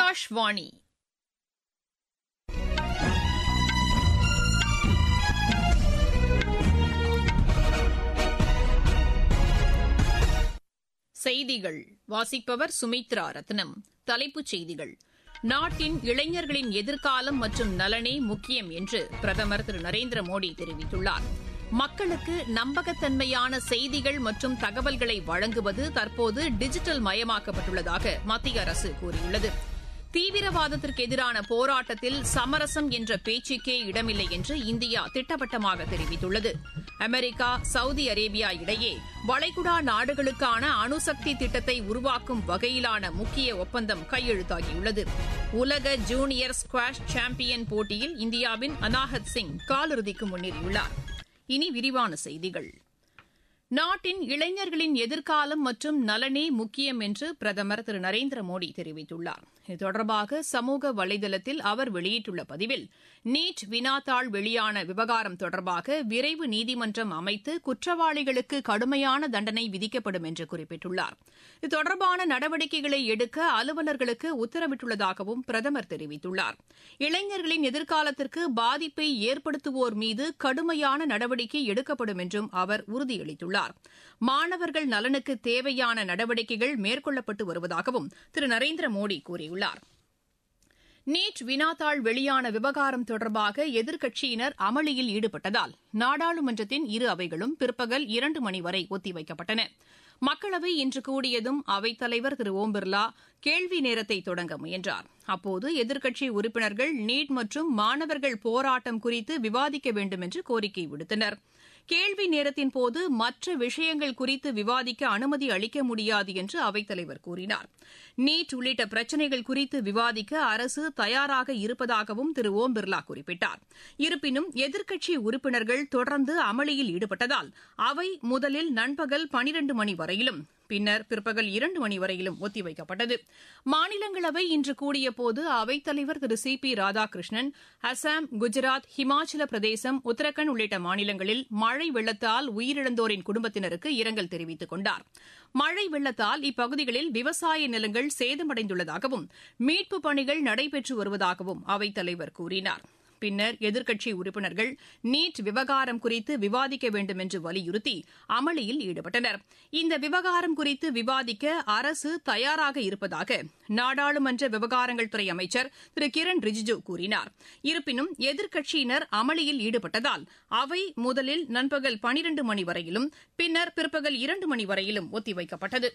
ஆகாஷ்வாணி செய்திகள் வாசிப்பவர் சுமித்ரா ரத்னம் தலைப்புச் செய்திகள் நாட்டின் இளைஞர்களின் எதிர்காலம் மற்றும் நலனே முக்கியம் என்று பிரதமர் திரு நரேந்திர மோடி தெரிவித்துள்ளார் மக்களுக்கு நம்பகத்தன்மையான செய்திகள் மற்றும் தகவல்களை வழங்குவது தற்போது டிஜிட்டல் மயமாக்கப்பட்டுள்ளதாக மத்திய அரசு கூறியுள்ளது தீவிரவாதத்திற்கு எதிரான போராட்டத்தில் சமரசம் என்ற பேச்சுக்கே இடமில்லை என்று இந்தியா திட்டவட்டமாக தெரிவித்துள்ளது அமெரிக்கா சவுதி அரேபியா இடையே வளைகுடா நாடுகளுக்கான அணுசக்தி திட்டத்தை உருவாக்கும் வகையிலான முக்கிய ஒப்பந்தம் கையெழுத்தாகியுள்ளது உலக ஜூனியர் ஸ்குவாஷ் சாம்பியன் போட்டியில் இந்தியாவின் அனாஹத் சிங் காலிறுதிக்கு முன்னேறியுள்ளார் இனி விரிவான செய்திகள் நாட்டின் இளைஞர்களின் எதிர்காலம் மற்றும் நலனே முக்கியம் என்று பிரதமர் திரு நரேந்திர மோடி தெரிவித்துள்ளார் இது தொடர்பாக சமூக வலைதளத்தில் அவர் வெளியிட்டுள்ள பதிவில் நீட் வினாத்தாள் வெளியான விவகாரம் தொடர்பாக விரைவு நீதிமன்றம் அமைத்து குற்றவாளிகளுக்கு கடுமையான தண்டனை விதிக்கப்படும் என்று குறிப்பிட்டுள்ளார் இது தொடர்பான நடவடிக்கைகளை எடுக்க அலுவலர்களுக்கு உத்தரவிட்டுள்ளதாகவும் பிரதமர் தெரிவித்துள்ளார் இளைஞர்களின் எதிர்காலத்திற்கு பாதிப்பை ஏற்படுத்துவோர் மீது கடுமையான நடவடிக்கை எடுக்கப்படும் என்றும் அவர் உறுதியளித்துள்ளார் மாணவர்கள் நலனுக்கு தேவையான நடவடிக்கைகள் மேற்கொள்ளப்பட்டு வருவதாகவும் திரு நரேந்திர மோடி கூறியுள்ளார் நீட் வினாத்தாள் வெளியான விவகாரம் தொடர்பாக எதிர்க்கட்சியினர் அமளியில் ஈடுபட்டதால் நாடாளுமன்றத்தின் இரு அவைகளும் பிற்பகல் இரண்டு மணி வரை ஒத்திவைக்கப்பட்டன மக்களவை இன்று கூடியதும் அவைத்தலைவர் திரு ஓம் பிர்லா கேள்வி நேரத்தை தொடங்க முயன்றார் அப்போது எதிர்க்கட்சி உறுப்பினர்கள் நீட் மற்றும் மாணவர்கள் போராட்டம் குறித்து விவாதிக்க வேண்டும் என்று கோரிக்கை விடுத்தனர் கேள்வி நேரத்தின் போது மற்ற விஷயங்கள் குறித்து விவாதிக்க அனுமதி அளிக்க முடியாது என்று அவைத்தலைவர் கூறினார் நீட் உள்ளிட்ட பிரச்சினைகள் குறித்து விவாதிக்க அரசு தயாராக இருப்பதாகவும் திரு ஓம் பிர்லா குறிப்பிட்டார் இருப்பினும் எதிர்க்கட்சி உறுப்பினர்கள் தொடர்ந்து அமளியில் ஈடுபட்டதால் அவை முதலில் நண்பகல் பனிரண்டு மணி வரையிலும் பின்னர் பிற்பகல் இரண்டு மணி வரையிலும் ஒத்திவைக்கப்பட்டது மாநிலங்களவை இன்று கூடியபோது அவைத்தலைவர் திரு சி பி ராதாகிருஷ்ணன் அசாம் குஜராத் ஹிமாச்சல பிரதேசம் உத்தரகாண்ட் உள்ளிட்ட மாநிலங்களில் மழை வெள்ளத்தால் உயிரிழந்தோரின் குடும்பத்தினருக்கு இரங்கல் தெரிவித்துக் கொண்டார் மழை வெள்ளத்தால் இப்பகுதிகளில் விவசாய நிலங்கள் சேதமடைந்துள்ளதாகவும் மீட்புப் பணிகள் நடைபெற்று வருவதாகவும் அவைத்தலைவர் கூறினார் பின்னர் எதிர்க்கட்சி உறுப்பினர்கள் நீட் விவகாரம் குறித்து விவாதிக்க வேண்டும் என்று வலியுறுத்தி அமளியில் ஈடுபட்டனர் இந்த விவகாரம் குறித்து விவாதிக்க அரசு தயாராக இருப்பதாக நாடாளுமன்ற விவகாரங்கள் துறை அமைச்சர் திரு கிரண் ரிஜிஜு கூறினார் இருப்பினும் எதிர்க்கட்சியினர் அமளியில் ஈடுபட்டதால் அவை முதலில் நண்பகல் பனிரண்டு மணி வரையிலும் பின்னர் பிற்பகல் இரண்டு மணி வரையிலும் ஒத்திவைக்கப்பட்டது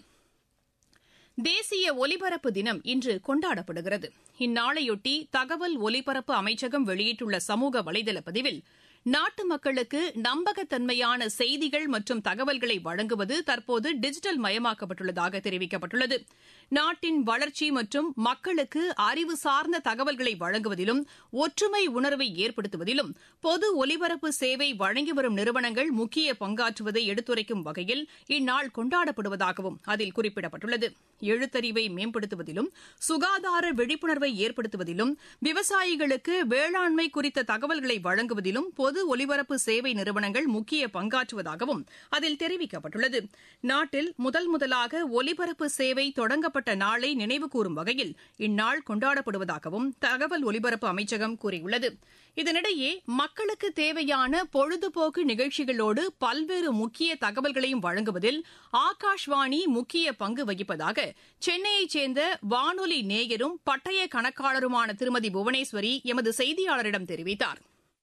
தேசிய ஒலிபரப்பு தினம் இன்று கொண்டாடப்படுகிறது இந்நாளையொட்டி தகவல் ஒலிபரப்பு அமைச்சகம் வெளியிட்டுள்ள சமூக வலைதள பதிவில் நாட்டு மக்களுக்கு நம்பகத்தன்மையான செய்திகள் மற்றும் தகவல்களை வழங்குவது தற்போது டிஜிட்டல் மயமாக்கப்பட்டுள்ளதாக தெரிவிக்கப்பட்டுள்ளது நாட்டின் வளர்ச்சி மற்றும் மக்களுக்கு அறிவு சார்ந்த தகவல்களை வழங்குவதிலும் ஒற்றுமை உணர்வை ஏற்படுத்துவதிலும் பொது ஒலிபரப்பு சேவை வழங்கி வரும் நிறுவனங்கள் முக்கிய பங்காற்றுவதை எடுத்துரைக்கும் வகையில் இந்நாள் கொண்டாடப்படுவதாகவும் அதில் குறிப்பிடப்பட்டுள்ளது எழுத்தறிவை மேம்படுத்துவதிலும் சுகாதார விழிப்புணர்வை ஏற்படுத்துவதிலும் விவசாயிகளுக்கு வேளாண்மை குறித்த தகவல்களை வழங்குவதிலும் பொது ஒலிபரப்பு சேவை நிறுவனங்கள் முக்கிய பங்காற்றுவதாகவும் அதில் தெரிவிக்கப்பட்டுள்ளது நாட்டில் முதல் முதலாக ஒலிபரப்பு சேவை தொடங்கப்பட்ட நாளை நினைவுகூரும் வகையில் இந்நாள் கொண்டாடப்படுவதாகவும் தகவல் ஒலிபரப்பு அமைச்சகம் கூறியுள்ளது இதனிடையே மக்களுக்கு தேவையான பொழுதுபோக்கு நிகழ்ச்சிகளோடு பல்வேறு முக்கிய தகவல்களையும் வழங்குவதில் ஆகாஷ்வாணி முக்கிய பங்கு வகிப்பதாக சென்னையைச் சேர்ந்த வானொலி நேயரும் பட்டய கணக்காளருமான திருமதி புவனேஸ்வரி எமது செய்தியாளரிடம் தெரிவித்தார்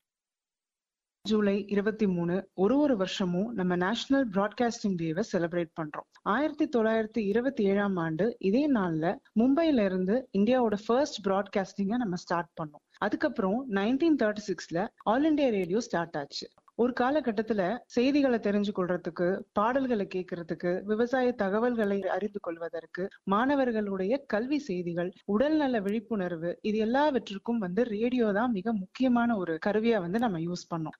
ஜூலை இருபத்தி மூணு ஒரு ஒரு வருஷமும் நம்ம நேஷனல் பிராட்காஸ்டிங் டேவை செலிப்ரேட் பண்றோம் ஆயிரத்தி தொள்ளாயிரத்தி இருபத்தி ஏழாம் ஆண்டு இதே நாள்ல மும்பைல இருந்து இந்தியாவோட ஃபர்ஸ்ட் பிராட்காஸ்டிங்க நம்ம ஸ்டார்ட் பண்ணோம் அதுக்கப்புறம் நைன்டீன் தேர்ட்டி சிக்ஸ்ல ஆல் இண்டியா ரேடியோ ஸ்டார்ட் ஆச்சு ஒரு காலகட்டத்துல செய்திகளை தெரிஞ்சு கொள்றதுக்கு பாடல்களை கேட்கறதுக்கு விவசாய தகவல்களை அறிந்து கொள்வதற்கு மாணவர்களுடைய கல்வி செய்திகள் உடல்நல விழிப்புணர்வு இது எல்லாவற்றிற்கும் வந்து ரேடியோ தான் மிக முக்கியமான ஒரு கருவியா வந்து நம்ம யூஸ் பண்ணோம்